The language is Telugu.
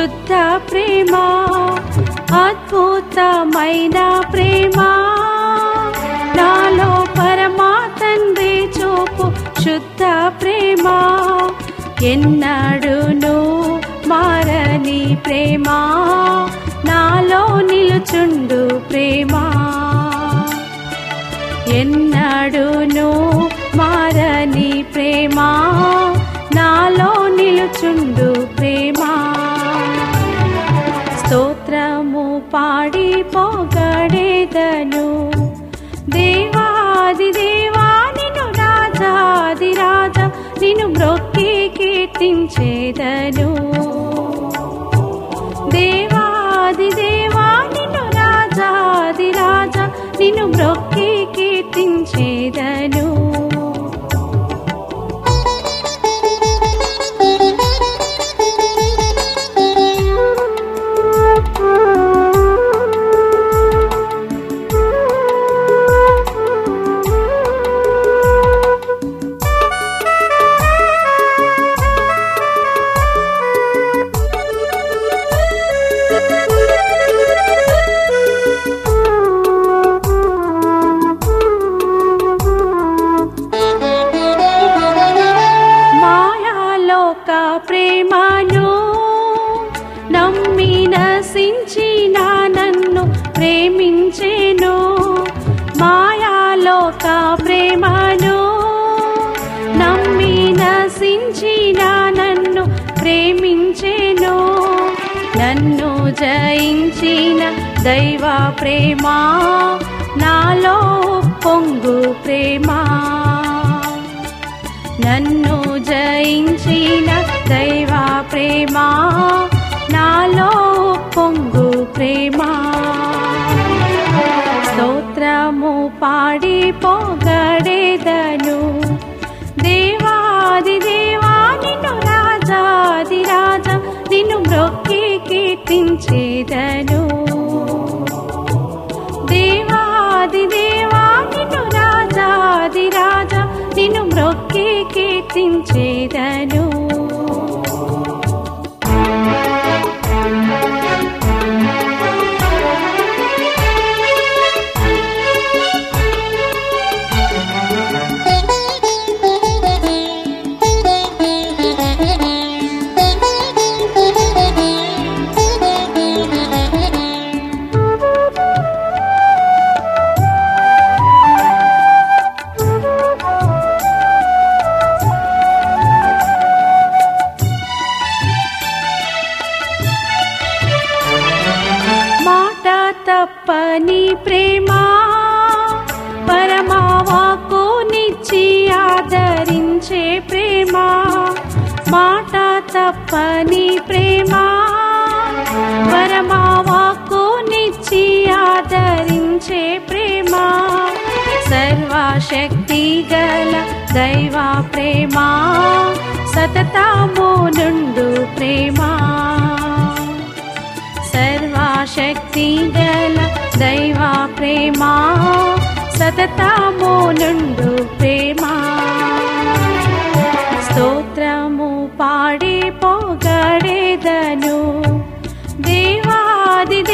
శుద్ధ ప్రేమ అద్భుతమైన ప్రేమ నాలో పరమా తండ్రి చూపు శుద్ధ ప్రేమ ఎన్నడును మారని ప్రేమ నాలో నిలుచుండు ప్రేమ ఎన్నడును మారని ప్రేమ నాలో నిలుచుండు ప్రేమ స్తోత్రము పాడి పొగడేదను దేవాది దేవా నిన్ను రాజాది రాజా నిన్ను మ్రొక్కి కీర్తించేదను దేవాది దేవా నిన్ను రాజాది రాజా నిన్ను మ్రొక్కి కీర్తించేదను మాయాలోక ప్రేమను నమ్మి నశించిన నన్ను ప్రేమించెను మాయాలోక ప్రేమను నమ్మి నశించిన నన్ను ప్రేమించెను నన్ను జయించిన దైవ ప్రేమ నాలో పొంగు ప్రేమ నన్ను జయించిన దైవ ప్రేమ నాలో పొంగు ప్రేమ స్తోత్రము పాడి పొగడేదను దేవాది దేవా నిన్ను రాజాది రాజా నిన్ను మ్రొక్కి కీర్తించేదను దేవాది దేవా నిన్ను రాజాది రాజా నిన్ను మ్రొక్కి కీర్తించేదను మాట తప్పని ప్రేమ పరమావాకు నిచ్చి ఆదరించే ప్రేమ మాట తప్పని ప్రేమ పరమావాకు నిచ్చి ఆదరించే ప్రేమ సర్వశక్తి గల దైవ ప్రేమ సతతము నుండు ప్రేమ సర్వశక్తి గల దైవ ప్రేమ సతతము నుండు ప్రేమ స్తోత్రము పాడి పొగడేదను దేవాది